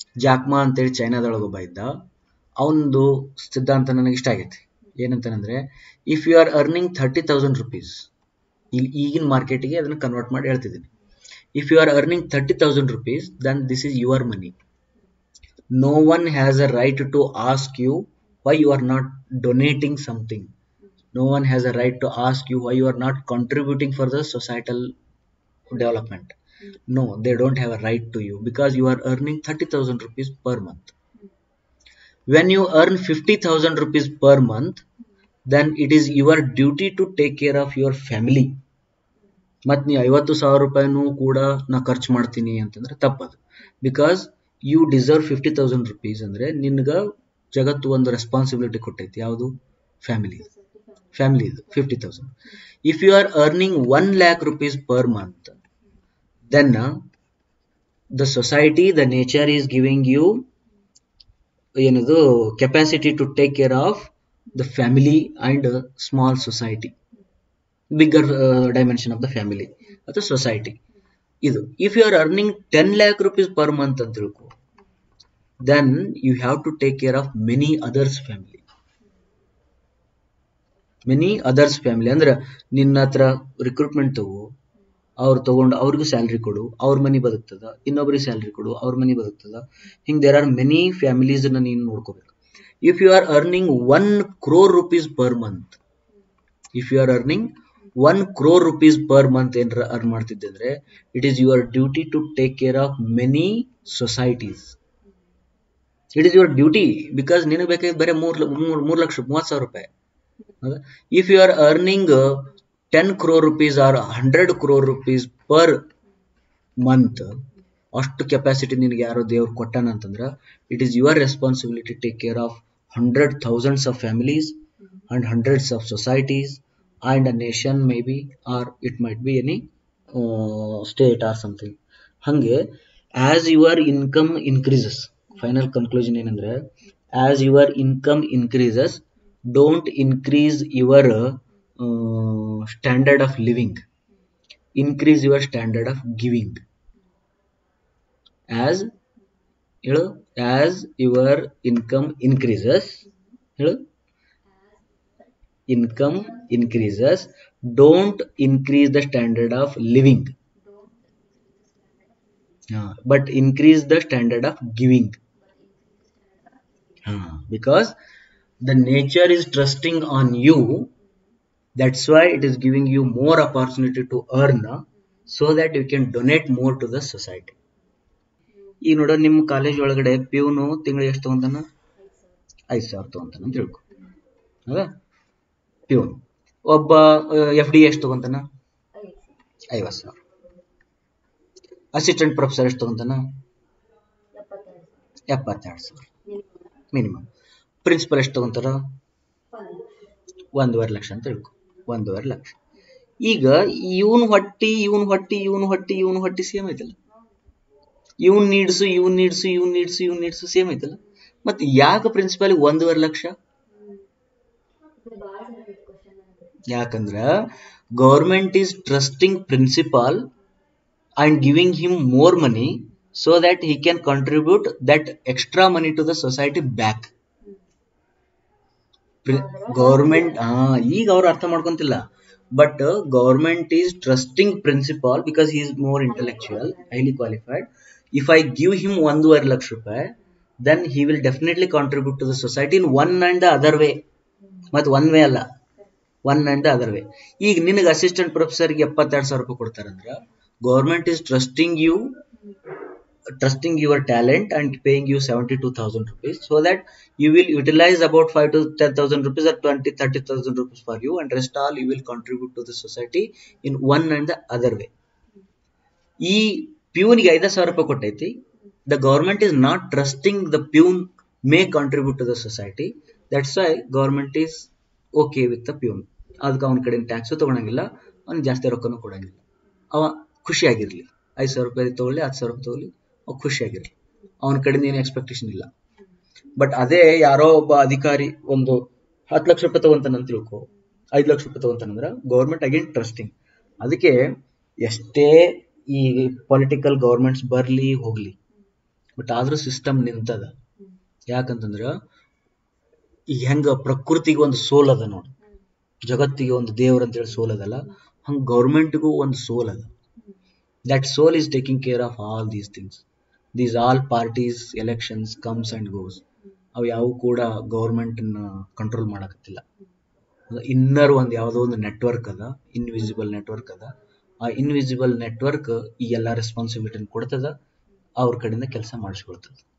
ಜಾಕ್ಮಾ ಅಂತೇಳಿ ಚೈನಾದೊಳಗೆ ಒಬ್ಬ ಇದ್ದ ಅವನದು ಸಿದ್ಧಾಂತ ನನಗೆ ಇಷ್ಟ ಆಗೈತಿ ಏನಂತಂದ್ರೆ if you are earning thirty thousand rupees ಇಲ್ಲಿ ಈಗಿನ ಮಾರ್ಕೆಟಿಗೆ ಅದನ್ನು ಕನ್ವರ್ಟ್ ಮಾಡಿ ಹೇಳ್ತಿದ್ದೀನಿ if you are earning thirty thousand rupees then this is your money no one has a right to ask you why you are not donating something no one has a right to ask you why you are not contributing for the societal development no they don't have a right to you because you are earning 30000 rupees per month when you earn 50000 rupees per month then it is your duty to take care of your family ಮತ್ತು ನೀವು ಐವತ್ತು ಸಾವಿರ ರೂಪಾಯಿನೂ ಕೂಡ ನಾ ಖರ್ಚು ಮಾಡ್ತೀನಿ ಅಂತಂದ್ರೆ ತಪ್ಪದು because you deserve fifty thousand rupees ಅಂದ್ರೆ ನಿನ್ಗೆ ಜಗತ್ತು ಒಂದು ರೆಸ್ಪಾನ್ಸಿಬಿಲಿಟಿ ಕೊಟ್ಟೈತಿ ಯಾವುದು ಫ್ಯಾಮಿಲಿ ಫ್ಯಾಮಿಲಿ ಇದು fifty thousand if you are earning one lakh rupees per month then the society the nature is giving you ಏನದು capacity to take care of the family and small society bigger dimension of the family ಅಥವಾ society ಇದು if you are earning ten lakh rupees per month ಅಂತ ತಿಳ್ಕೊ then you have to take care of many others family many others family ಅಂದ್ರೆ ನಿನ್ನ ಹತ್ರ recruitment ತಗೋ ಅವ್ರು ತಗೊಂಡು ಅವ್ರಿಗೂ ಸ್ಯಾಲ್ರಿ ಕೊಡು ಅವ್ರ ಮನಿ ಬದುಕ್ತದ ಇನ್ನೊಬ್ರಿಗೆ ಸ್ಯಾಲ್ರಿ ಕೊಡು ಅವ್ರ ಮನಿ ಬದುಕ್ತದ ಹಿಂಗ್ ದೇರ್ ಆರ್ ಮೆನಿ ಫ್ಯಾಮಿಲೀಸ್ ನೀನು ನೋಡ್ಕೋಬೇಕು if you are earning one crore rupees per month if you are earning one crore rupees per month ಏನಾರ ಅರ್ನ್ ಮಾಡ್ತಿದ್ದೆ ಅಂದ್ರೆ it is your duty to take care of many societies it is your duty because ನಿನಗೆ ಬೇಕಾಗಿದ್ದು ಬರೀ ಮೂರ್ ಮೂರ್ ಲಕ್ಷ ಮೂವತ್ತು ಸಾವಿರ ರೂಪಾಯಿ if you are earning ten crore rupees or hundred crore rupees per month ಅಷ್ಟು ಕೆಪಾಸಿಟಿ ನಿನಗೆ ಯಾರೋ ದೇವ್ರು ಕೊಟ್ಟಾನ ಅಂತಂದ್ರೆ it is your responsibility take care of hundred thousands of families and hundreds of societies and a nation maybe or it might be any state or something ಹಾಗೆ as your income increases final conclusion ಏನಂದ್ರೆ as your income increases don't increase your uh, standard of living increase your standard of giving as ಹೇಳು as your income increases ಹೇಳು income increases don't increase the standard of living uh, but increase the standard of giving uh, because the nature is trusting on you that's why it is giving you more opportunity to earn uh, so that you can donate more to the society ಈಗ ನೋಡೋ ನಿಮ್ಮ college ಒಳಗಡೆ ಪ್ಯೂನು ತಿಂಗಳಿಗೆ ಎಷ್ಟು ತಗೊಂತಾನ ಐದು ಸಾವಿರ ತಗೊಂತಾನ ಅಂತ ತಿಳ್ಕೊ ಹೌದಾ ಪ್ಯೂನ್ ಒಬ್ಬ ಎಫ್ ಡಿ ಎಷ್ಟು ತಗೊಂತಾನ ಐವತ್ತು ಸಾವಿರ ಅಸಿಸ್ಟೆಂಟ್ ಪ್ರೊಫೆಸರ್ ಎಷ್ಟು ತಗೊಂತಾನ ಎಪ್ಪತ್ತೆರಡು ಸಾವಿರ ಮಿನಿಮಮ್ ಪ್ರಿನ್ಸಿಪಲ್ ಎಷ್ಟು ತಗೊಂತಾರ ಒಂದೂವರೆ ಲಕ್ಷ ಅಂತ ತಿಳ್ಕೊ ಒಂದೂವರೆ ಲಕ್ಷ ಈಗ ಇವನ್ ಹೊಟ್ಟಿ ಇವನ್ ಹೊಟ್ಟಿ ಇವನ್ ಹೊಟ್ಟಿ ಇವನ್ ಹೊಟ್ಟಿ ಸೇಮ್ ಐತಲ್ಲ ಇವನ್ ನೀಡ್ಸು ಇವನ್ ನೀಡ್ಸು ಇವನ್ ನೀಡ್ಸು ಇವನ್ ನೀಡ್ಸು ಸೇಮ್ ಐತಲ್ಲ ಮತ್ತೆ ಯಾಕೆ ಪ್ರಿನ್ಸಿಪಾಲ್ ಒಂದೂವರೆ ಲಕ್ಷ ಯಾಕಂದ್ರ government is trusting principal and giving him more money so that he can contribute that extra money to the society back government ಹಾ ಈಗ ಅವ್ರು ಅರ್ಥ ಮಾಡ್ಕೊಂತಿಲ್ಲ but government is trusting principal because he is more intellectual highly qualified if I give him ಒಂದೂವರೆ ಲಕ್ಷ ರೂಪಾಯಿ then he will definitely contribute to the society in one and the other way ಮತ್ತೆ one way ಅಲ್ಲ one and the other way ಈಗ ನಿನಗೆ assistant ಪ್ರೊಫೆಸರ್ಗೆ ಎಪ್ಪತ್ತೆರಡು ಸಾವಿರ ರೂಪಾಯಿ ಕೊಡ್ತಾರಂದ್ರ government is trusting you trusting your talent and paying you 72,000 rupees so that you will utilize about 5 to 10,000 rupees or 20, 30,000 rupees for you and rest all you will contribute to the society in one and the other way. ಈ ಪ್ಯೂನ್ಗೆ ಐದು ಸಾವಿರ ರೂಪಾಯಿ ಕೊಟ್ಟೈತಿ the government is not trusting the peon may contribute to the society that's why government is okay with the peon ಅದಕ್ಕೆ ಅವನ ಕಡೆ tax ತಗೊಳಂಗಿಲ್ಲ ಅವ್ನಿಗೆ ಜಾಸ್ತಿ ರೊಕ್ಕನೂ ಕೊಡಂಗಿಲ್ಲ ಅವ ಖುಷಿಯಾಗಿರ್ಲಿ ಐದು ಸಾವಿರ ರೂಪಾಯಿ ತಗೊಳ್ಳಿ ಹತ್ತು ಸಾವಿರ ರೂಪಾಯಿ ತಗೊಳ್ಳಿ ಅವ್ ಖುಷಿಯಾಗಿರ್ಲಿ ಅವನ ಕಡೆಯಿಂದ ಏನು ಎಕ್ಸ್ಪೆಕ್ಟೇಷನ್ ಇಲ್ಲ ಬಟ್ ಅದೇ ಯಾರೋ ಒಬ್ಬ ಅಧಿಕಾರಿ ಒಂದು ಹತ್ತು ಲಕ್ಷ ರೂಪಾಯಿ ತಗೊಂತಾನಂತ ತಿಳ್ಕೊ ಐದು ಲಕ್ಷ ರೂಪಾಯಿ ತಗೊಂತಾನಂದ್ರ ಗೌರ್ಮೆಂಟ್ ಅಗೇನ್ ಟ್ರಸ್ಟಿಂಗ್ ಅದಕ್ಕೆ ಎಷ್ಟೇ ಈ ಪೊಲಿಟಿಕಲ್ ಗೌರ್ಮೆಂಟ್ಸ್ ಬರ್ಲಿ ಹೋಗ್ಲಿ ಬಟ್ ಆದ್ರೂ ಸಿಸ್ಟಮ್ ನಿಂತದ ಯಾಕಂತಂದ್ರ ಈಗ ಹೆಂಗ ಪ್ರಕೃತಿಗೆ ಒಂದು ಸೋಲ್ ಅದ ನೋಡಿ ಜಗತ್ತಿಗೆ ಒಂದು ದೇವ್ರ ಅಂತೇಳಿ ಸೋಲ್ ಅದಲ್ಲ ಹಂಗ ಗೌರ್ಮೆಂಟ್ಗೂ ಒಂದು ಸೋಲ್ ಅದ that soul is taking care of all these things these all parties elections comes and goes ಅವು ಯಾವ ಕೂಡ ಗೌರ್ಮೆಂಟ್ ಕಂಟ್ರೋಲ್ ಮಾಡಕತ್ತಿಲ್ಲ ಇನ್ನರ್ ಒಂದು ಯಾವುದೋ ಒಂದು ನೆಟ್ವರ್ಕ್ ಅದ ಇನ್ವಿಸಿಬಲ್ ನೆಟ್ವರ್ಕ್ ಅದ ಆ ಇನ್ವಿಸಿಬಲ್ ನೆಟ್ವರ್ಕ್ ಈ ಎಲ್ಲ ರೆಸ್ಪಾನ್ಸಿಬಿಲಿಟಿನ ಕೊಡ್ತದ ಅವ್ರ ಕಡೆಯಿಂದ ಕೆಲಸ ಮಾಡಿಸ್ಕೊಳ್ತದ